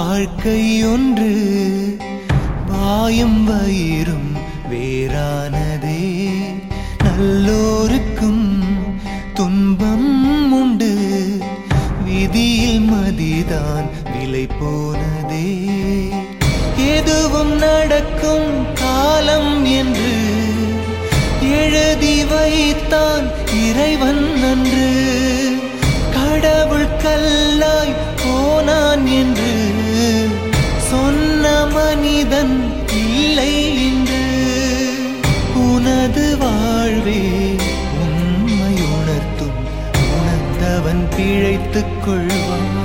வாழ்க்கை ஒன்று வாயும் வயிறும் வேறானதே நல்லோருக்கும் துன்பம் உண்டு விதியில் மதிதான் விலை போனதே எதுவும் நடக்கும் காலம் என்று எழுதி வைத்தான் இறைவன் அன்று கடவுள் கல்லாய் போனான் என்று சொன்ன மனிதன் இல்லை இன்று உனது வாழ்வே உண்மை உணர்த்தும் உணர்ந்தவன் பிழைத்துக் கொள்வான்